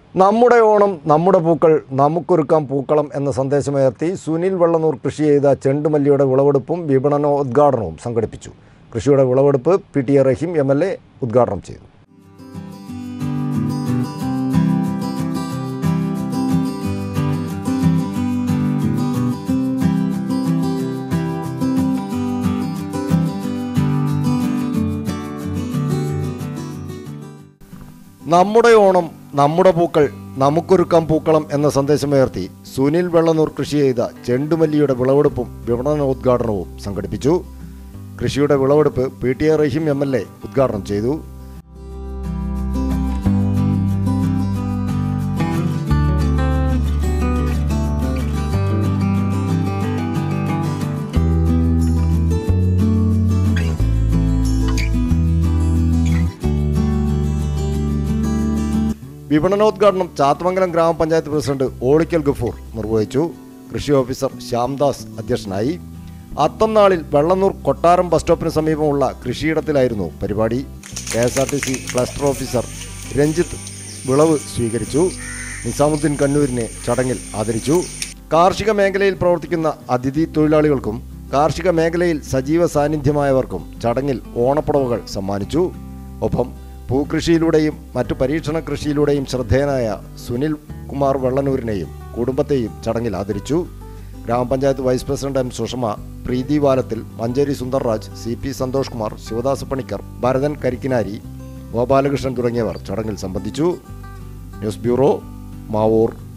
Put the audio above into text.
നമ്മുടെ ഓണം നമ്മുടെ പൂക്കൾ നമുക്കൊരുക്കാം പൂക്കളം എന്ന സന്ദേശമുയർത്തി സുനിൽ വെള്ളനൂർ കൃഷി ചെയ്ത ചെണ്ടുമല്ലിയുടെ വിളവെടുപ്പും വിപണനോദ്ഘാടനവും സംഘടിപ്പിച്ചു കൃഷിയുടെ വിളവെടുപ്പ് P T A Rahim M L A ഉദ്ഘാടനം ചെയ്തു നമ്മുടെ ഓണം നമ്മുടെ പൂക്കൾ നമുക്കൊരുക്കാം പൂക്കളം എന്ന സന്ദേശമുയർത്തി സുനിൽ വെള്ളനൂർ കൃഷി ചെയ്ത ചെണ്ടുമല്ലിയുടെ വിളവെടുപ്പും വിപണനോദ്ഘാടനവും സംഘടിപ്പിച്ചു കൃഷിയുടെ വിളവെടുപ്പ് P T A Rahim M L A ഉദ്ഘാടനം ചെയ്തു വിപണനോദ്ഘാടനം ചാത്തമംഗലം ഗ്രാമപഞ്ചായത്ത് പ്രസിഡന്റ് ഓളിക്കൽ ഗഫൂർ നിർവഹിച്ചു കൃഷി ഓഫീസർ ശ്യാംദാസ് അധ്യക്ഷനായി അത്തം നാളിൽ വെള്ളന്നൂർ കൊട്ടാരം ബസ് സ്റ്റോപ്പിന് സമീപമുള്ള കൃഷിയിടത്തിലായിരുന്നു പരിപാടി K S R T C cluster officer Ranjith വിളവ് സ്വീകരിച്ചു നിസാമുദ്ദീൻ കണ്ണൂരിനെ ചടങ്ങിൽ ആദരിച്ചു കാർഷിക മേഖലയിൽ പ്രവർത്തിക്കുന്ന അതിഥി തൊഴിലാളികൾക്കും കാർഷിക മേഖലയിൽ സജീവ സാന്നിധ്യമായവർക്കും ചടങ്ങിൽ ഓണപ്പുടവകൾ സമ്മാനിച്ചു ഒപ്പം പൂക്കൃഷിയിലൂടെയും മറ്റു പരീക്ഷണ കൃഷിയിലൂടെയും ശ്രദ്ധേയനായ സുനിൽ കുമാർ വെള്ളനൂരിനെയും കുടുംബത്തെയും ചടങ്ങിൽ ആദരിച്ചു ഗ്രാമപഞ്ചായത്ത് vice president M Sushama Preethi Valathil Mancheri Sundarraj C P Santhosh Kumar Sivadasa Panicker Bharathan Karikkinari Gopalakrishnan തുടങ്ങിയവർ ചടങ്ങിൽ സംബന്ധിച്ചു ന്യൂസ് ബ്യൂറോ മാവൂർ